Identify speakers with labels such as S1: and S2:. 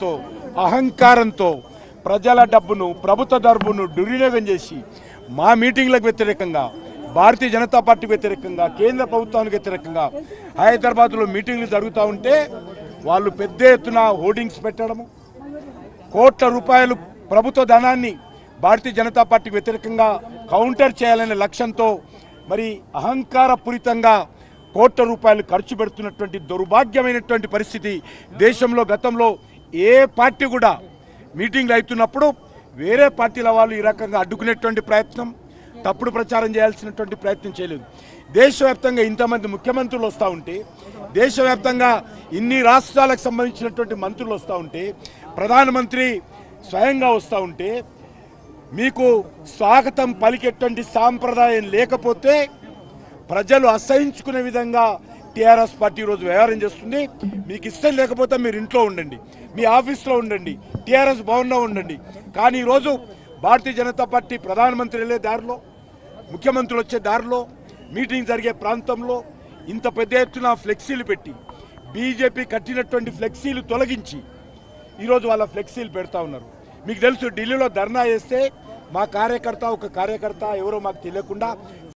S1: ఆవేశంతో అహంకారంతో ప్రజల డబ్బును ప్రభుత్వ డబ్బును దుర్వినియోగం చేసి మా మీటింగ్లకు వ్యతిరేకంగా భారతీయ జనతా పార్టీకి వ్యతిరేకంగా కేంద్ర ప్రభుత్వానికి వ్యతిరేకంగా హైదరాబాద్లో మీటింగ్లు జరుగుతూ ఉంటే వాళ్ళు పెద్ద ఎత్తున హోర్డింగ్స్ పెట్టడము కోట్ల రూపాయలు ప్రభుత్వ ధనాన్ని భారతీయ జనతా పార్టీకి వ్యతిరేకంగా కౌంటర్ చేయాలనే లక్ష్యంతో మరి అహంకారపూరితంగా కోట్ల రూపాయలు ఖర్చు పెడుతున్నటువంటి దౌర్భాగ్యమైనటువంటి పరిస్థితి దేశంలో గతంలో ఏ పార్టీ కూడా మీటింగ్లు అవుతున్నప్పుడు వేరే పార్టీల వాళ్ళు ఈ రకంగా అడ్డుకునేటువంటి ప్రయత్నం తప్పుడు ప్రచారం చేయాల్సినటువంటి ప్రయత్నం చేయలేదు దేశవ్యాప్తంగా ఇంతమంది ముఖ్యమంత్రులు వస్తూ ఉంటే దేశవ్యాప్తంగా ఇన్ని రాష్ట్రాలకు సంబంధించినటువంటి మంత్రులు వస్తూ ఉంటే ప్రధానమంత్రి స్వయంగా వస్తూ ఉంటే మీకు స్వాగతం పలికేటువంటి సాంప్రదాయం లేకపోతే ప్రజలు అసహించుకునే విధంగా టీఆర్ఎస్ పార్టీ ఈరోజు వ్యవహారం చేస్తుంది మీకు ఇష్టం లేకపోతే మీరు ఇంట్లో ఉండండి మీ ఆఫీస్లో ఉండండి టీఆర్ఎస్ భవన్లో ఉండండి కానీ ఈరోజు భారతీయ జనతా పార్టీ ప్రధానమంత్రి వెళ్ళే దారిలో ముఖ్యమంత్రులు వచ్చే దారిలో మీటింగ్ జరిగే ప్రాంతంలో ఇంత పెద్ద ఎత్తున ఫ్లెక్సీలు పెట్టి బీజేపీ కట్టినటువంటి ఫ్లెక్సీలు తొలగించి ఈరోజు వాళ్ళ ఫ్లెక్సీలు పెడతా ఉన్నారు మీకు తెలుసు ఢిల్లీలో ధర్నా చేస్తే మా కార్యకర్త ఒక కార్యకర్త ఎవరో మాకు తెలియకుండా